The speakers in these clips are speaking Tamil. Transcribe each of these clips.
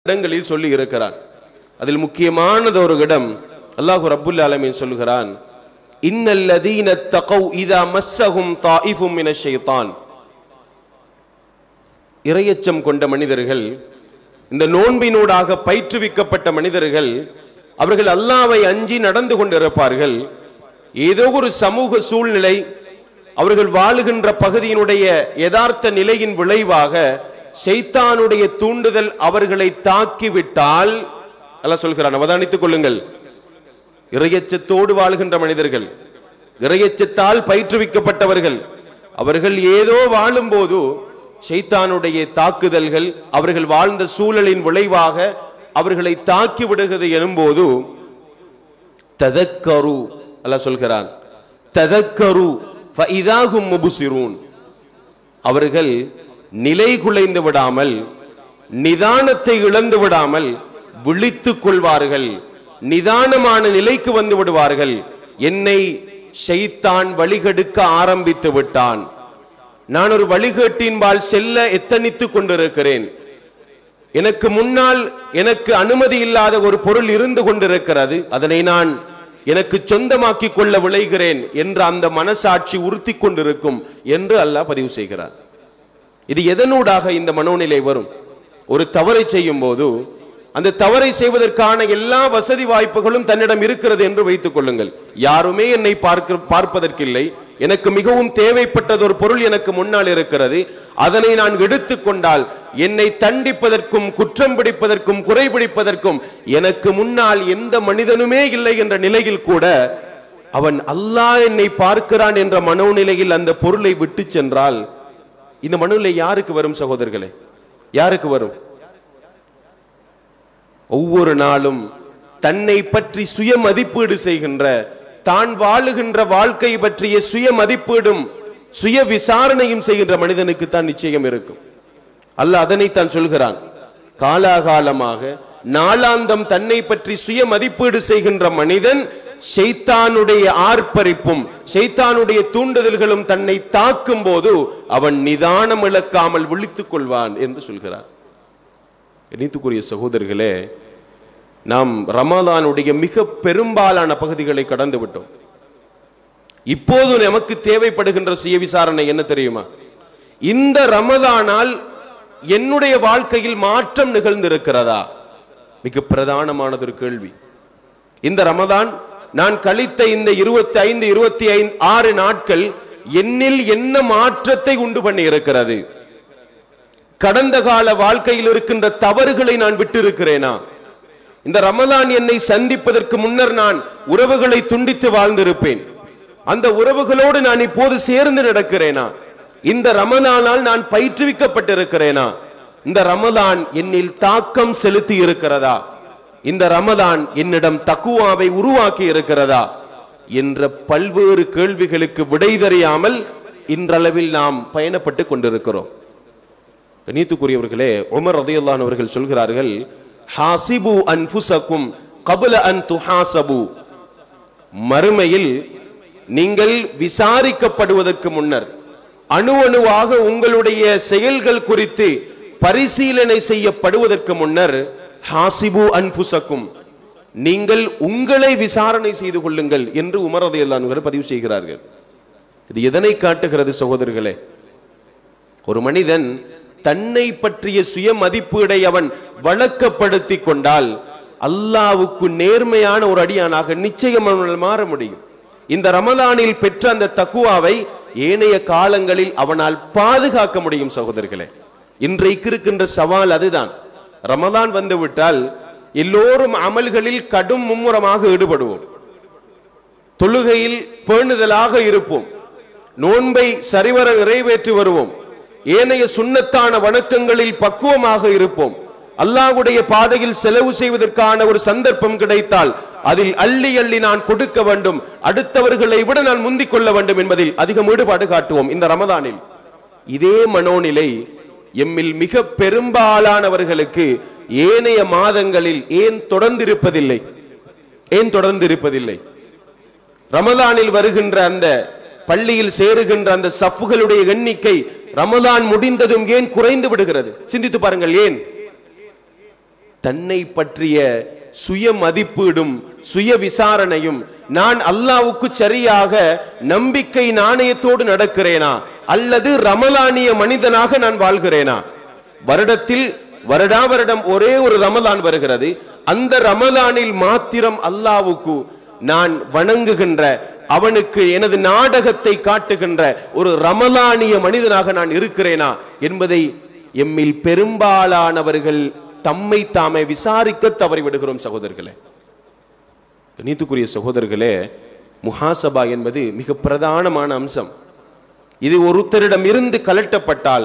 இடங்களில் சொல்லி இருக்கிறான் அதில் முக்கியமானது ஒரு இடம் அல்லாஹு ரப்புல் ஆலமீன் சொல்கிறான் இன்னல்லதீன தகவ் இதா மஸ்ஸஹும் தாயிஃபும் மின ஷைத்தான் இரையச்சம் கொண்ட மனிதர்கள் இந்த நோன்பினூடாக பயிற்றுவிக்கப்பட்ட மனிதர்கள் அவர்கள் அல்லாவை அஞ்சி நடந்து கொண்டிருப்பார்கள் ஏதோ ஒரு சமூக சூழ்நிலை அவர்கள் வாழுகின்ற பகுதியினுடைய யதார்த்த நிலையின் விளைவாக ஷைத்தானுடைய தூண்டுதல் அவர்களை தாக்கிவிட்டால் அல்லாஹ் சொல்கிறான் அவதானித்துக் கொள்ளுங்கள் இரையச்சத்தோடு வாழுகின்ற மனிதர்கள் இரையச்சத்தால் பயிற்றுவிக்கப்பட்டவர்கள் அவர்கள் ஏதோ வாழும்போது ஷைத்தானுடைய தாக்குதல்கள் அவர்கள் வாழ்ந்த சூழலின் விளைவாக அவர்களை தாக்கி விடுகிறது எனும்போது ததக்கரு அல்லாஹ் சொல்கிறான் ததக்கரு ஃபஇதாஹும் முபுசிரூன் அவர்கள் நிலை குலைந்து விடாமல் நிதானத்தை இழந்து விடாமல் விழித்துக் கொள்வார்கள் நிதானமான நிலைக்கு வந்து விடுவார்கள் என்னை ஷைத்தான் வழிகெடுக்க ஆரம்பித்து விட்டான் நான் ஒரு வழிகேட்டின்பால் செல்ல எத்தனித்துக் கொண்டிருக்கிறேன் எனக்கு முன்னால் எனக்கு அனுமதி இல்லாத ஒரு பொருள் இருந்து கொண்டிருக்கிறது அதனை நான் எனக்கு சொந்தமாக்கிக் கொள்ள விளைகிறேன் என்ற அந்த மனசாட்சி உறுத்தி கொண்டிருக்கும் என்று அல்லாஹ் பதிவு செய்கிறார் இது எதனூடாக இந்த மனோநிலை வரும் ஒரு தவறை செய்யும் போது அந்த தவறை செய்வதற்கான எல்லா வசதி வாய்ப்புகளும் தன்னிடம் இருக்கிறது என்று வைத்துக் கொள்ளுங்கள் யாருமே என்னை பார்க்க பார்ப்பதற்கில்லை எனக்கு மிகவும் தேவைப்பட்டது ஒரு பொருள் எனக்கு முன்னால் இருக்கிறது அதனை நான் எடுத்துக்கொண்டால் என்னை தண்டிப்பதற்கும் குற்றம் பிடிப்பதற்கும் குறைபிடிப்பதற்கும் எனக்கு முன்னால் எந்த மனிதனுமே இல்லை என்ற நிலையில் கூட அவன் அல்லாஹ் என்னை பார்க்கிறான் என்ற மனோநிலையில் அந்த பொருளை விட்டு சென்றால் இந்த மனோநிலை யாருக்கு வரும் சகோதரர்களே யாருக்கு வரும் ஒவ்வொரு நாளும் தன்னை பற்றி சுய மதிப்பீடு செய்கின்ற தான் வாழுகின்ற வாழ்க்கை பற்றிய சுய மதிப்பீடும் சுய விசாரணையும் செய்கின்ற மனிதனுக்கு தான் நிச்சயம் இருக்கும் அல்லாஹ் அதனைத்தான் சொல்கிறான் காலாகாலமாக நாளாந்தம் தன்னை பற்றி சுய மதிப்பீடு செய்கின்ற மனிதன் ஷைத்தானுடைய ஆர்ப்பரிப்பும் ஷைத்தானுடைய தூண்டுதல்களும் தன்னை தாக்கும் போது அவன் நிதானம் இழக்காமல் விழித்துக் கொள்வான் என்று சொல்கிறான் இணைத்துக்குரிய சகோதரர்களே நாம் ரமலானுடைய மிக பெரும்பாலான பகுதிகளை கடந்து விட்டோம் இப்போது நமக்கு தேவைப்படுகின்ற சுய விசாரணை என்ன தெரியுமா இந்த ரமதானால் என்னுடைய வாழ்க்கையில் மாற்றம் நிகழ்ந்திருக்கிறதா மிக பிரதானமானது ஒரு கேள்வி இந்த ரமதான் நான் கழித்த இந்த இருபத்தி ஐந்து இருபத்தி ஐந்து ஆறு நாட்கள் என்னில் என்ன மாற்றத்தை உண்டு பண்ணி இருக்கிறது கடந்த கால வாழ்க்கையில் இருக்கின்ற தவறுகளை நான் விட்டிருக்கிறேனா இந்த ரமலான் என்னை சந்திப்பதற்கு முன்னர் நான் உறவுகளை துண்டித்து வாழ்ந்திருப்பேன் அந்த உறவுகளோடு நான் இப்போது சேர்ந்து நடக்கிறேனா இந்த ரமலானால் நான் பயிற்றுவிக்கப்பட்டிருக்கிறேனா இந்த ரமலான் என்னில் தாக்கம் செலுத்தி இருக்கிறதா இந்த ரமலான் என்னிடம் தக்குவாவை உருவாக்கி இருக்கிறதா என்ற பல்வேறு கேள்விகளுக்கு விடை தெரியாமல் இன்றளவில் நாம் பயணப்பட்டு கொண்டிருக்கிறோம் கணித்துக்குரியவர்களே உமர் ரதையல்லான் அவர்கள் சொல்கிறார்கள் ஹாசிபு அன்புசக்கும் கபுல அன் துஹாசபு மறுமையில் நீங்கள் விசாரிக்கப்படுவதற்கு முன்னர் அணு அணுவாக உங்களுடைய செயல்கள் குறித்து பரிசீலனை செய்யப்படுவதற்கு முன்னர் ஹாசிபு அன்புசக்கும் நீங்கள் உங்களை விசாரணை செய்து கொள்ளுங்கள் என்று உமர் ரதையல்லான் பதிவு செய்கிறார்கள் இது எதனை காட்டுகிறது சகோதரர்களே ஒரு மனிதன் தன்னை பற்றிய சுய மதிப்பீடை அவன் வழக்கப்படுத்தி கொண்டால் அல்லாவுக்கு நேர்மையான ஒரு அடியானாக நிச்சயம் அவனால் மாற முடியும் இந்த ரமலானில் பெற்ற அந்த தக்குவாவை ஏனைய காலங்களில் அவனால் பாதுகாக்க முடியும் சகோதரர்களே இன்றைக்கு இருக்கின்ற சவால் அதுதான் ரமலான் வந்துவிட்டால் எல்லோரும் அமல்களில் கடும் மும்முரமாக ஈடுபடுவோம் தொழுகையில் பேணுதலாக இருப்போம் நோன்பை சரிவர நிறைவேற்றி வருவோம் ஏனைய சுண்ணத்தான வணக்கங்களில் பக்குவமாக இருப்போம் அல்லாஹ்வுடைய பாதையில் செலவு செய்வதற்கான ஒரு சந்தர்ப்பம் கிடைத்தால் அதில் அள்ளி அள்ளி நான் கொடுக்க வேண்டும் அடுத்தவர்களை விட நான் முந்திக் கொள்ள வேண்டும் என்பதில் அதிகம் ஈடுபாடு காட்டுவோம் இந்த ரமதானில் இதே மனோநிலை எம்மில் மிக பெரும்பாலானவர்களுக்கு ஏனைய மாதங்களில் ஏன் தொடர்ந்திருப்பதில்லை ஏன் தொடர்ந்திருப்பதில்லை ரமதானில் வருகின்ற அந்த பள்ளியில் சேருகின்ற அந்த சஃப்புகளுடைய எண்ணிக்கை ரமதான் முடிந்ததும் ஏன் குறைந்து விடுகிறது சிந்தித்து பாருங்கள் ஏன் தன்னை பற்றிய சுய மதிப்பீடும் சுய விசாரணையும் நான் அல்லாவுக்கு சரியாக நம்பிக்கை நாணயத்தோடு நடக்கிறேனா அல்லது ரமலானிய மனிதனாக நான் வாழ்கிறேனா வருடத்தில் வருடா வருடம் ஒரே ஒரு ரமலான் வருகிறது அந்த ரமலானில் மாத்திரம் அல்லாவுக்கு நான் வணங்குகின்ற அவனுக்கு எனது நாடகத்தை காட்டுகின்ற ஒரு ரமலானிய மனிதனாக நான் இருக்கிறேனா என்பதை எம்மில் பெரும்பாலானவர்கள் தம்மை தாமே விசாரிக்க தவறிவிடுகிறோம் சகோதரர்களே நீத்துக்குரிய சகோதரர்களே முஹாசபா என்பது மிக பிரதானமான அம்சம் இது ஒருத்தரிடம் இருந்து கலட்டப்பட்டால்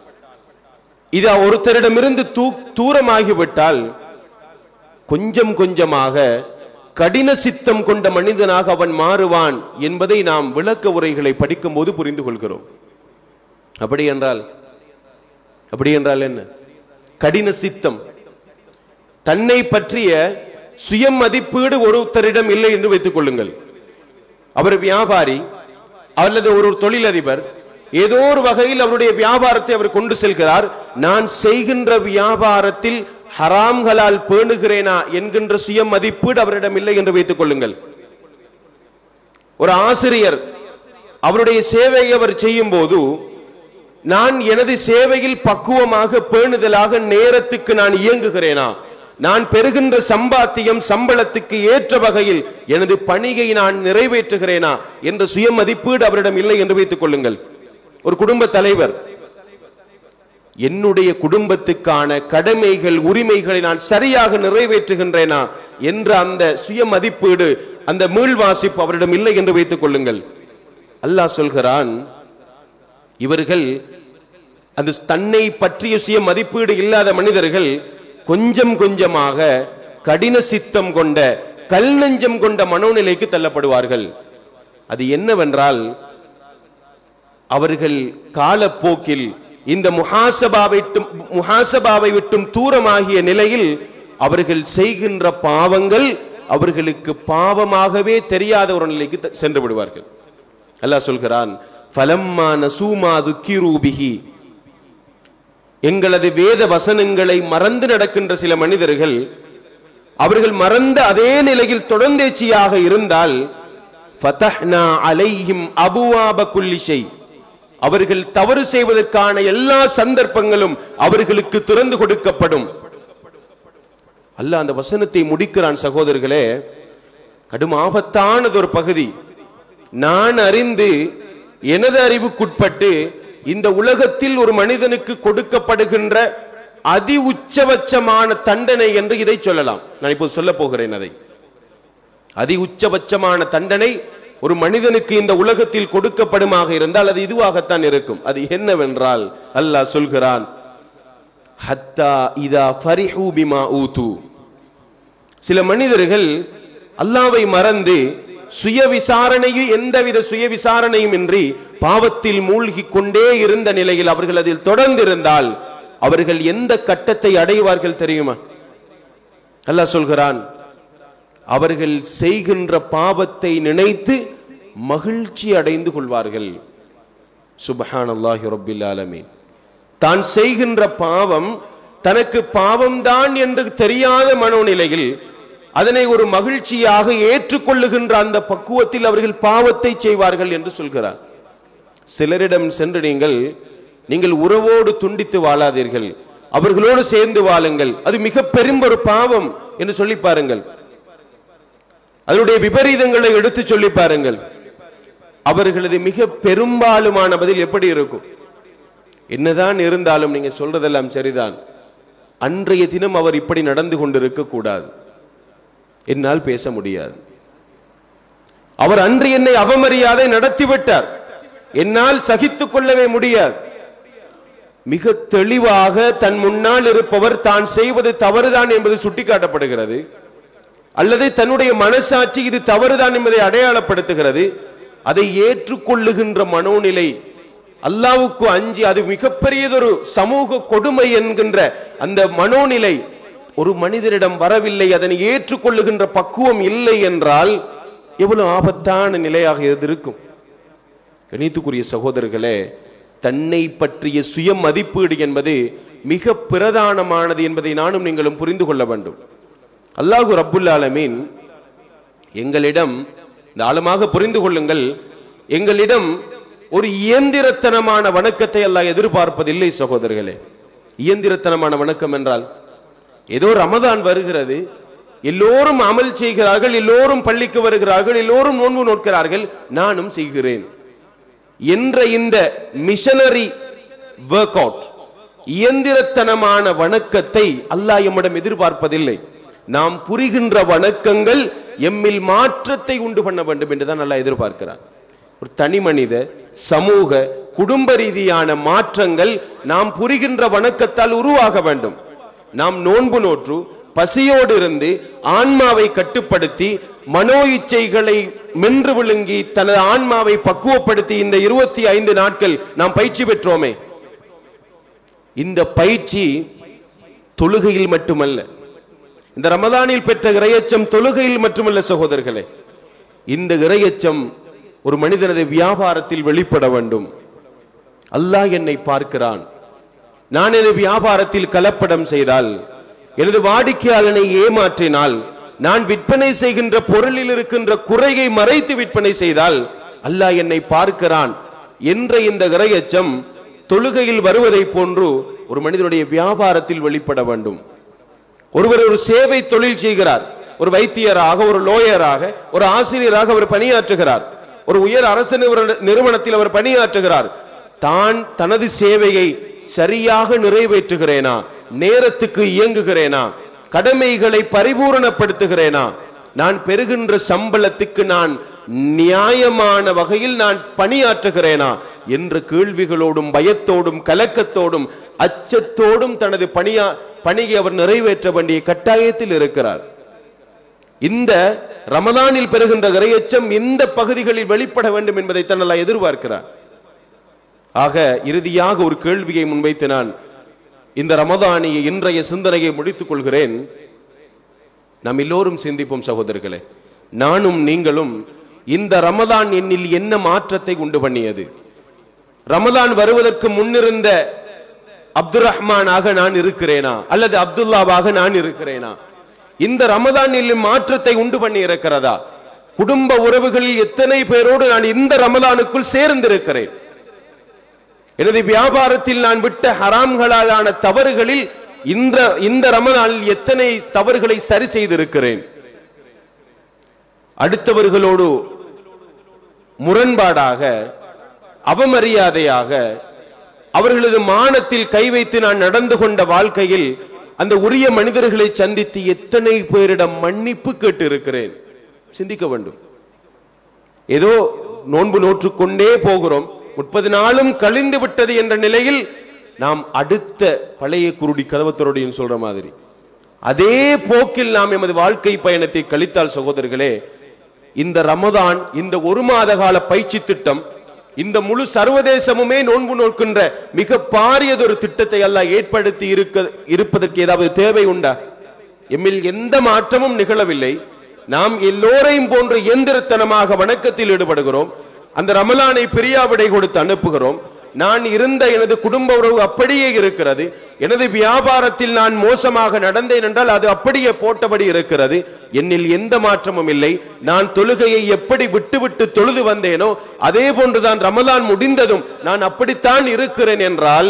இது ஒருத்தரிடமிருந்து தூ தூரமாகிவிட்டால் கொஞ்சம் கொஞ்சமாக கடின சித்தம் கொண்ட மனிதனாக அவன் மாறுவான் என்பதை நாம் விளக்க உரைகளை படிக்கும் போது புரிந்து கொள்கிறோம் அப்படி என்றால் அப்படி என்றால் என்ன கடின சித்தம் தன்னை பற்றிய சுய மதிப்பீடு ஒருத்தரிடம் இல்லை என்று வைத்துக் கொள்ளுங்கள் அவர் வியாபாரி அல்லது ஒரு தொழிலதிபர் ஏதோ ஒரு வகையில் அவருடைய வியாபாரத்தை அவர் கொண்டு செல்கிறார் நான் செய்கின்ற வியாபாரத்தில் ஹராம்களால் பேணுகிறேனா என்கின்ற சுய மதிப்பீடு அவரிடம் இல்லை என்று வைத்துக் கொள்ளுங்கள் ஒரு ஆசிரியர் அவருடைய சேவையை அவர் செய்யும் போது நான் எனது சேவையில் பக்குவமாக பேணுதலாக நேரத்துக்கு நான் இயங்குகிறேனா நான் பெறுகின்ற சம்பாத்தியம் சம்பளத்துக்கு ஏற்ற வகையில் எனது பணியை நான் நிறைவேற்றுகிறேனா என்ற சுய மதிப்பீடு அவரிடம் இல்லை என்று வைத்துக் கொள்ளுங்கள் ஒரு குடும்ப தலைவர் என்னுடைய குடும்பத்துக்கான கடமைகள் உரிமைகளை நான் சரியாக நிறைவேற்றுகின்றேனா என்ற அந்த சுய மதிப்பீடு அந்த மீள்வாசிப்பு அவரிடம் இல்லை என்று வைத்துக் கொள்ளுங்கள் அல்லாஹ் சொல்கிறான் இவர்கள் அந்த தன்னை பற்றிய சுய மதிப்பீடு இல்லாத மனிதர்கள் கொஞ்சம் கொஞ்சமாக கடின சித்தம் கொண்ட கல் நெஞ்சம் கொண்ட மனோநிலைக்கு தள்ளப்படுவார்கள் அது என்னவென்றால் அவர்கள் காலப்போக்கில் இந்த முஹாசபாவை விட்டும் முஹாசபாவை விட்டும் தூரமாகிய நிலையில் அவர்கள் செய்கின்ற பாவங்கள் அவர்களுக்கு பாவமாகவே தெரியாத ஒரு நிலைக்கு த- சென்று விடுவார்கள் அல்லாஹ் சொல்கிறான் ஃபலம்மா நசூமா துக்கிரூபிஹி எங்களது வேத வசனங்களை மறந்து நடக்கின்ற சில மனிதர்கள் அவர்கள் மறந்த அதே நிலையில் தொடர்ந்தேச்சியாக இருந்தால் ஃபதஹ்னா அலைஹிம் அபுவாப குல்லி ஷை அவர்கள் தவறு செய்வதற்கான எல்லா சந்தர்ப்பங்களும் அவர்களுக்கு திறந்து கொடுக்கப்படும் அல்லாஹ் அந்த வசனத்தை முடிக்கிறான் சகோதரர்களே கடும் ஆபத்தானது ஒரு பகுதி நான் அறிந்து எனது அறிவுக்குட்பட்டு இந்த உலகத்தில் ஒரு மனிதனுக்கு கொடுக்கப்படுகின்ற அதி உச்சபட்சமான தண்டனை என்று இதை சொல்லலாம் நான் இப்போ சொல்ல போகிறேன் அதை அதி உச்சபட்சமான தண்டனை ஒரு மனிதனுக்கு இந்த உலகத்தில் கொடுக்கப்படுமாக இருந்தால் அது இதுவாகத்தான் இருக்கும் அது என்னவென்றால் அல்லாஹ் சொல்கிறான் ஹத்தா இதா ஃபரிஹு பிமா ஊது சில மனிதர்கள் அல்லாவை மறந்து சுய விசாரணையும் எந்தவித சுய விசாரணையும் இன்றி பாவத்தில் மூழ்கிக் கொண்டே இருந்த நிலையில் அவர்கள் அதில் தொடர்ந்திருந்தால் அவர்கள் எந்த கட்டத்தை அடைவார்கள் தெரியுமா அல்லாஹ் சொல்கிறான் அவர்கள் செய்கின்ற பாவத்தை நினைத்து மகிழ்ச்சி அடைந்து கொள்வார்கள் சுபஹானல்லாஹி ரப்பில் ஆலமீன் தான் செய்கின்ற பாவம் தனக்கு பாவம்தான் என்று தெரியாத மனோநிலையில் அதனை ஒரு மகிழ்ச்சியாக ஏற்றுக்கொள்ளுகின்ற அந்த பக்குவத்தில் அவர்கள் பாவத்தை செய்வார்கள் என்று சொல்கிறார் சிலரிடம் சென்று நீங்கள் நீங்கள் உறவோடு துண்டித்து வாழாதீர்கள் அவர்களோடு சேர்ந்து வாழுங்கள் அது மிக பெரும் ஒரு பாவம் என்று சொல்லி பாருங்கள் அதனுடைய விபரீதங்களை எடுத்து சொல்லி பாருங்கள் அவர்களது மிக பெரும்பாலுமான பதில் எப்படி இருக்கும் என்னதான் இருந்தாலும் நீங்க சொல்றதெல்லாம் சரிதான் அன்றைய தினம் அவர் இப்படி நடந்து கொண்டிருக்க கூடாது என்னால் பேச முடியாது அவர் அன்று என்னை அவமரியாதை நடத்திவிட்டார் என்னால் சகித்துக் கொள்ளவே முடியாது மிக தெளிவாக தன் முன்னால் இருப்பவர் தான் செய்வது தவறுதான் என்பது சுட்டிக்காட்டப்படுகிறது அல்லது தன்னுடைய மனசாட்சி இது தவறுதான் என்பதை அடையாளப்படுத்துகிறது அதை ஏற்றுக்கொள்ளுகின்ற மனோநிலை அல்லாவுக்கு அஞ்சி அது மிகப்பெரியதொரு சமூக கொடுமை என்கின்ற அந்த மனோநிலை ஒரு மனிதரிடம் வரவில்லை அதனை ஏற்றுக்கொள்ளுகின்ற பக்குவம் இல்லை என்றால் எவ்வளவு ஆபத்தான நிலையாக இது இருக்கும் கணித்துக்குரிய சகோதரர்களே தன்னை பற்றிய சுய மதிப்பீடு என்பது மிக பிரதானமானது என்பதை நானும் நீங்களும் புரிந்து கொள்ள வேண்டும் அல்லாஹு ரப்புல் ஆலமீன் எங்களிடம் இந்த ஆழமாக புரிந்து கொள்ளுங்கள் எங்களிடம் ஒரு இயந்திரத்தனமான வணக்கத்தை அல்லாஹ் எதிர்பார்ப்பதில்லை சகோதரர்களே இயந்திரத்தனமான வணக்கம் என்றால் ஏதோ ரமதான் வருகிறது எல்லோரும் அமல் செய்கிறார்கள் எல்லோரும் பள்ளிக்கு வருகிறார்கள் எல்லோரும் நோன்பு நோக்கிறார்கள் நானும் செய்கிறேன் என்ற இந்த மிஷனரி ஒர்க் அவுட் இயந்திரத்தனமான வணக்கத்தை அல்லாஹ் எம்மிடம் எதிர்பார்ப்பதில்லை நாம் புரிகின்ற வணக்கங்கள் எம்மில் மாற்றத்தை உண்டு பண்ண வேண்டும் என்றுதான் அல்லாஹ் எதிர்பார்க்கிறான் ஒரு தனி மனித சமூக குடும்ப ரீதியான மாற்றங்கள் நாம் புரிகின்ற வணக்கத்தால் உருவாக வேண்டும் நாம் நோன்பு நோற்று பசியோடு இருந்து ஆன்மாவை கட்டுப்படுத்தி மனோ இச்சைகளை மென்று விழுங்கி தனது ஆன்மாவை பக்குவப்படுத்தி இந்த இருபத்தி ஐந்து நாட்கள் நாம் பயிற்சி பெற்றோமே இந்த பயிற்சி தொழுகையில் மட்டுமல்ல இந்த ரமதானில் பெற்ற இரையச்சம் தொழுகையில் மட்டுமல்ல சகோதரர்களே இந்த இரையச்சம் ஒரு மனிதனது வியாபாரத்தில் வெளிப்பட வேண்டும் அல்லாஹ் என்னை பார்க்கிறான் நான் எனது வியாபாரத்தில் கலப்படம் செய்தால் எனது வாடிக்கையாளனை ஏமாற்றினால் நான் விற்பனை செய்கின்ற பொருளில் இருக்கின்ற குறையை மறைத்து விற்பனை செய்தால் அல்லாஹ் என்னை பார்க்கிறான் என்ற இந்த இரையச்சம் தொழுகையில் வருவதை போன்று ஒரு மனிதனுடைய வியாபாரத்தில் வெளிப்பட வேண்டும் ஒருவர் ஒரு சேவை தொழில் செய்கிறார் ஒரு வைத்தியராக ஒரு லோயராக ஒரு ஆசிரியராக அவர் பணியாற்றுகிறார் ஒரு உயர் அரசு நிறுவன- நிறுவனத்தில் அவர் பணியாற்றுகிறார் தான் தனது சேவையை சரியாக நிறைவேற்றுகிறேனா நேரத்துக்கு இயங்குகிறேனா கடமைகளை பரிபூரணப்படுத்துகிறேனா நான் பெறுகின்ற சம்பளத்துக்கு நான் நியாயமான வகையில் நான் பணியாற்றுகிறேனா என்ற கேள்விகளோடும் பயத்தோடும் கலக்கத்தோடும் அச்சத்தோடும் தனது பணியா பணியை அவர் நிறைவேற்ற வேண்டிய கட்டாயத்தில் இருக்கிறார் இந்த ரமதானில் பெறுகின்ற இரையச்சம் இந்த பகுதிகளில் வெளிப்பட வேண்டும் என்பதை தன்னலா எதிர்பார்க்கிறார் ஆக இறுதியாக ஒரு கேள்வியை முன்வைத்து நான் இந்த ரமதானிய இன்றைய சிந்தனையை முடித்துக் கொள்கிறேன் நாம் எல்லோரும் சிந்திப்போம் சகோதரர்களே நானும் நீங்களும் இந்த ரமதான் என்னில் என்ன மாற்றத்தை உண்டு பண்ணியது ரமதான் வருவதற்கு முன்னிருந்த அப்துல் ரஹ்மானாக நான் இருக்கிறேனா அல்லது அப்துல்லாவாக நான் இருக்கிறேனா இந்த ரமதானில் மாற்றத்தை உண்டு பண்ணி இருக்கிறதா குடும்ப உறவுகளில் எத்தனை பேரோடு நான் இந்த ரமதானுக்குள் சேர்ந்திருக்கிறேன் எனது வியாபாரத்தில் நான் விட்ட ஹராம்களாலான தவறுகளில் இந்த இந்த ரமதானில் எத்தனை தவறுகளை சரி செய்திருக்கிறேன் அடுத்தவர்களோடு முரண்பாடாக அவமரியாதையாக அவர்களது மானத்தில் கை வைத்து நான் நடந்து கொண்ட வாழ்க்கையில் அந்த உரிய மனிதர்களை சந்தித்து எத்தனை பேரிடம் மன்னிப்பு கேட்டு இருக்கிறேன் சிந்திக்க வேண்டும் ஏதோ நோன்பு நோற்றுக்கொண்டே போகிறோம் முப்பது நாளும் கழிந்து விட்டது என்ற நிலையில் நாம் அடுத்த பழைய குருடி கதவத்தரோடையும் சொல்ற மாதிரி அதே போக்கில் நாம் எமது வாழ்க்கை பயணத்தை கழித்தால் சகோதரர்களே இந்த ரமதான் இந்த ஒரு மாத கால பயிற்சி திட்டம் இந்த முழு சர்வதேசமுமே நோன்பு நோக்கின்ற மிக பாரியதொரு திட்டத்தை எல்லாம் ஏற்படுத்தி இருக்க இருப்பதற்கு ஏதாவது தேவை உண்டா எம்மில் எந்த மாற்றமும் நிகழவில்லை நாம் எல்லோரையும் போன்று இயந்திரத்தனமாக வணக்கத்தில் ஈடுபடுகிறோம் அந்த ரமலானை பிரியாவிடை கொடுத்து அனுப்புகிறோம் நான் இருந்த எனது குடும்ப உறவு அப்படியே இருக்கிறது எனது வியாபாரத்தில் நான் மோசமாக நடந்தேன் என்றால் அது அப்படியே போட்டபடி இருக்கிறது என்னில் எந்த மாற்றமும் இல்லை நான் தொழுகையை எப்படி விட்டுவிட்டு தொழுது வந்தேனோ அதே போன்றுதான் ரமலான் முடிந்ததும் நான் அப்படித்தான் இருக்கிறேன் என்றால்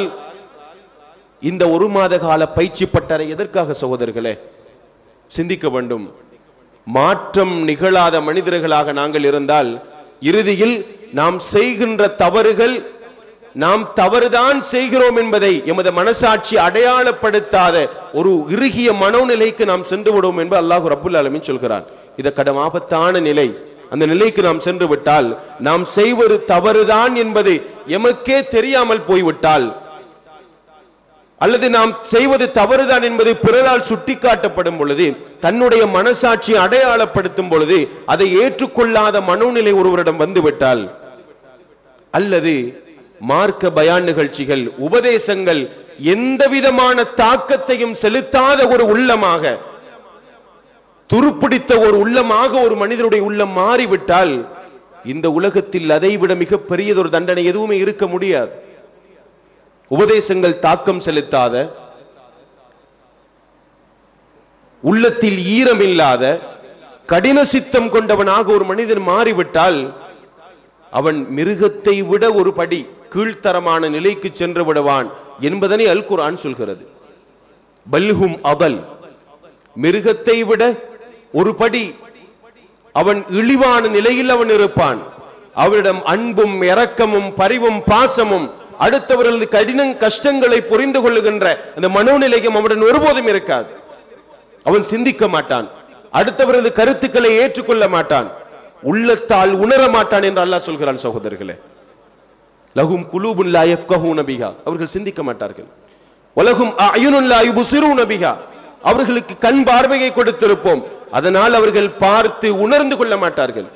இந்த ஒரு மாத கால பயிற்சி பட்டறை எதற்காக சகோதரர்களே சிந்திக்க வேண்டும் மாற்றம் நிகழாத மனிதர்களாக நாங்கள் இருந்தால் இறுதியில் நாம் செய்கின்ற தவறுகள் நாம் தவறுதான் செய்கிறோம் என்பதை எமது மனசாட்சி அடையாளப்படுத்தாத ஒரு இறுகிய மனோநிலைக்கு நாம் சென்று விடுவோம் என்று அல்லாஹ் ரப்புல் ஆலமீன் சொல்கிறான் இது கடும் ஆபத்தான நிலை அந்த நிலைக்கு நாம் சென்று விட்டால் நாம் செய்வது தவறுதான் என்பது எமக்கே தெரியாமல் போய்விட்டால் அல்லது நாம் செய்வது தவறுதான் என்பது பிறரால் சுட்டிக்காட்டப்படும் பொழுது தன்னுடைய மனசாட்சி அடையாளப்படுத்தும் பொழுது அதை ஏற்றுக்கொள்ளாத மனோநிலை ஒருவரிடம் வந்துவிட்டால் அல்லது மார்க்க பயான் நிகழ்ச்சிகள் உபதேசங்கள் எந்த விதமான தாக்கத்தையும் செலுத்தாத ஒரு உள்ளமாக துருப்பிடித்த ஒரு உள்ளமாக ஒரு மனிதனுடைய உள்ளம் மாறிவிட்டால் இந்த உலகத்தில் அதைவிட மிக பெரியதொரு தண்டனை எதுவுமே இருக்க முடியாது உபதேசங்கள் தாக்கம் செலுத்தாத உள்ளத்தில் ஈரமில்லாத கடின சித்தம் கொண்டவனாக ஒரு மனிதன் மாறிவிட்டால் அவன் மிருகத்தை விட ஒரு படி கீழ்த்தரமான நிலைக்கு சென்று விடுவான் என்பதனை அல் குர்ஆன் சொல்கிறது பல்ஹும் அவல் மிருகத்தை விட ஒரு படி அவன் இழிவான நிலையில் அவன் இருப்பான் அவரிடம் அன்பும் இரக்கமும் பரிவும் பாசமும் அடுத்தவர்களது கடின கஷ்டங்களை புரிந்து கொள்ளுகின்ற அந்த மனோநிலையும் அவனுடன் ஒருபோதும் இருக்காது அவன் சிந்திக்க மாட்டான் அடுத்தவரது கருத்துக்களை ஏற்றுக்கொள்ள மாட்டான் உள்ளத்தால் உணர மாட்டான் என்று அல்லாஹ் சொல்கிறான் சகோதரர்களே லஹும் குலூபுன் லா யஃப்கஹூன பிஹா அவர்கள் சிந்திக்க மாட்டார்கள் வலகும் அயுனுன் லா யுப்சிரூன பிஹா அவர்களுக்கு கண் பார்வையை கொடுத்திருப்போம் அதனால் அவர்கள் பார்த்து உணர்ந்து கொள்ள மாட்டார்கள்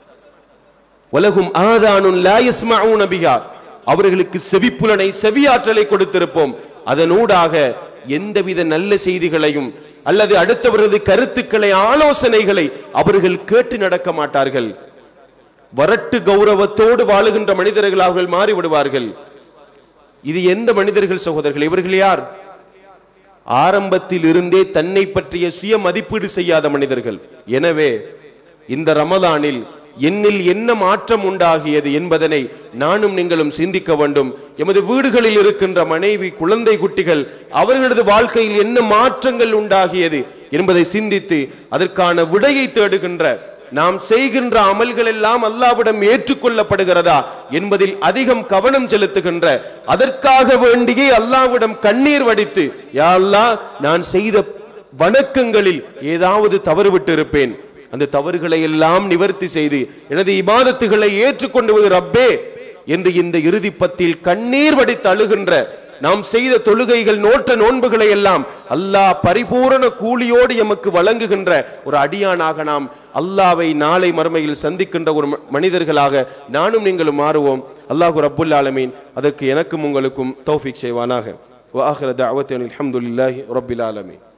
வலகும் ஆதானுன் லா யஸ்மஊன பிஹா அவர்களுக்கு செவிப்புலனை செவியாற்றலை கொடுத்திருப்போம் அதனூடாக எந்தவித நல்ல செய்திகளையும் அல்லது அடுத்தவரது கருத்துக்களை ஆலோசனைகளை அவர்கள் கேட்டு நடக்க மாட்டார்கள் வரட்டு கௌரவத்தோடு வாழுகின்ற மனிதர்கள் அவர்கள் மாறி விடுவார்கள் இது எந்த மனிதர்கள் சகோதரர்கள் இவர்கள் யார் ஆரம்பத்தில் இருந்தே தன்னை பற்றிய சுய மதிப்பீடு செய்யாத மனிதர்கள் எனவே இந்த ரமதானில் என்னில் என்ன மாற்றம் உண்டாகியது என்பதனை நானும் நீங்களும் சிந்திக்க வேண்டும் எமது வீடுகளில் இருக்கின்ற மனைவி குழந்தை குட்டிகள் அவர்களது வாழ்க்கையில் என்ன மாற்றங்கள் உண்டாகியது என்பதை சிந்தித்து அதற்கான விடையை தேடுகின்ற நாம் செய்கின்ற அமல்கள் எல்லாம் அல்லாவிடம் ஏற்றுக்கொள்ளப்படுகிறதா என்பதில் அதிகம் கவனம் செலுத்துகின்ற அதற்காக வேண்டியே அல்லாவிடம் கண்ணீர் வடித்து யா அல்லாஹ் நான் செய்த வணக்கங்களில் ஏதாவது தவறு விட்டு இருப்பேன் அந்த தவறுகளை எல்லாம் நிவர்த்தி செய்து எனது இபாதத்துகளை ஏற்றுக்கொண்டு வந்து ரப்பே என்று இந்த இறுதிப்பத்தில் கண்ணீர் வடித்து அழுகின்ற நாம் செய்த தொழுகைகள் நோற்ற நோன்புகளை எல்லாம் அல்லாஹ் பரிபூரண கூலியோடு எமக்கு வழங்குகின்ற ஒரு அடியானாக நாம் அல்லாவை நாளை மறுமையில் சந்திக்கின்ற ஒரு ம- மனிதர்களாக நானும் நீங்களும் மாறுவோம் அல்லாஹு ரப்புல் ஆலமீன் அதற்கு எனக்கும் உங்களுக்கும் தௌஃபிக் செய்வானாக வாஹிர தஅவத்தனில் அல்ஹம்துலில்லாஹி ரப்பில் ஆலமீன்